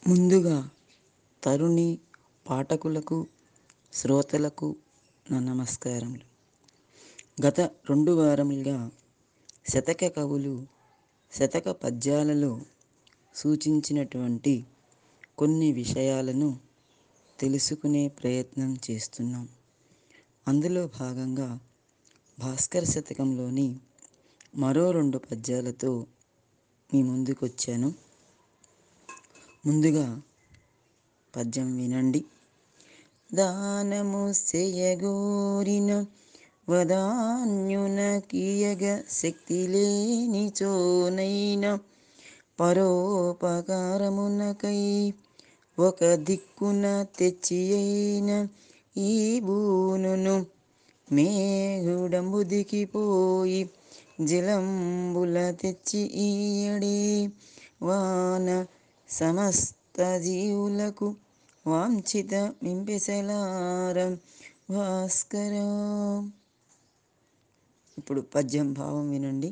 ముందుగా తరుణి పాఠకులకు శ్రోతలకు నా నమస్కారములు గత రెండు వారములుగా శతక కవులు శతక పద్యాలలో సూచించినటువంటి కొన్ని విషయాలను తెలుసుకునే ప్రయత్నం చేస్తున్నాం అందులో భాగంగా భాస్కర శతకంలోని మరో రెండు పద్యాలతో మీ ముందుకు వచ్చాను ముందుగా పద్యం వినండి దానము చేయగోరిన వదాన్యున కీయగ శక్తి లేని చోనైన పరోపకారమునకై ఒక దిక్కున తెచ్చి అయిన ఈ బూనును మేఘుడంబు దిగిపోయి జలంబుల తెచ్చి ఈయడే వాన సమస్త జీవులకు వాంఛిత మింపెసలారం భాస్కర ఇప్పుడు పద్యం భావం వినండి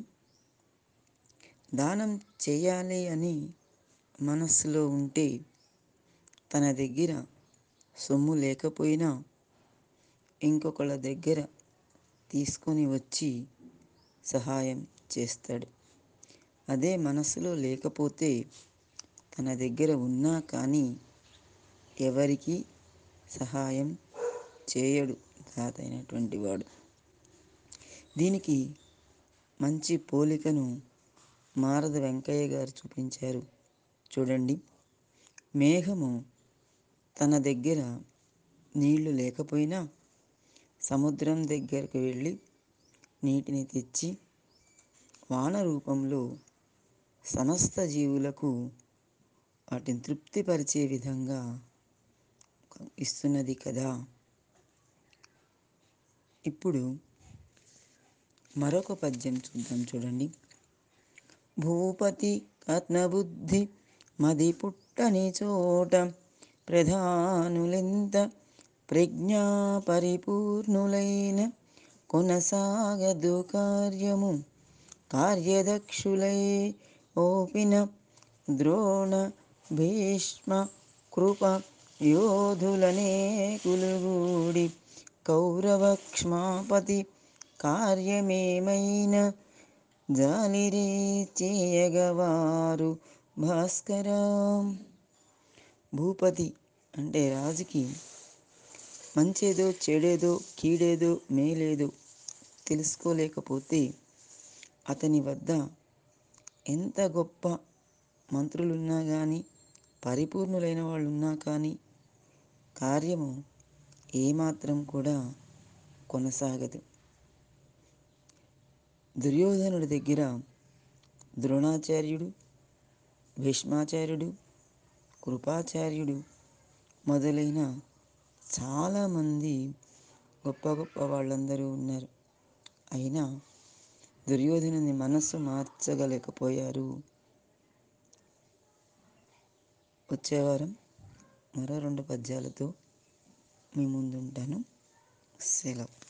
దానం చేయాలి అని మనస్సులో ఉంటే తన దగ్గర సొమ్ము లేకపోయినా ఇంకొకళ్ళ దగ్గర తీసుకొని వచ్చి సహాయం చేస్తాడు అదే మనసులో లేకపోతే తన దగ్గర ఉన్నా కానీ ఎవరికి సహాయం చేయడు దాత అయినటువంటి వాడు దీనికి మంచి పోలికను మారద వెంకయ్య గారు చూపించారు చూడండి మేఘము తన దగ్గర నీళ్లు లేకపోయినా సముద్రం దగ్గరకు వెళ్ళి నీటిని తెచ్చి వాన రూపంలో సమస్త జీవులకు వాటిని తృప్తిపరిచే విధంగా ఇస్తున్నది కదా ఇప్పుడు మరొక పద్యం చూద్దాం చూడండి భూపతి ఆత్మబుద్ధి మది పుట్టని చోట ప్రధానులెంత ప్రజ్ఞా పరిపూర్ణులైన కొనసాగదు కార్యము కార్యదక్షులై ఓపిన ద్రోణ భీష్మ కృప యోధులనే కులుగూడి కౌరవక్ష్మాపతి కార్యమేమైన జాలిరే చేయగవారు భాస్కర భూపతి అంటే రాజుకి మంచేదో చెడేదో కీడేదో మేలేదో తెలుసుకోలేకపోతే అతని వద్ద ఎంత గొప్ప మంత్రులున్నా కానీ పరిపూర్ణులైన వాళ్ళు ఉన్నా కానీ కార్యము ఏమాత్రం కూడా కొనసాగదు దుర్యోధనుడి దగ్గర ద్రోణాచార్యుడు భీష్మాచార్యుడు కృపాచార్యుడు మొదలైన చాలామంది గొప్ప గొప్ప వాళ్ళందరూ ఉన్నారు అయినా దుర్యోధనుని మనస్సు మార్చగలేకపోయారు వచ్చేవారం మరో రెండు పద్యాలతో మీ ముందుంటాను సెలవు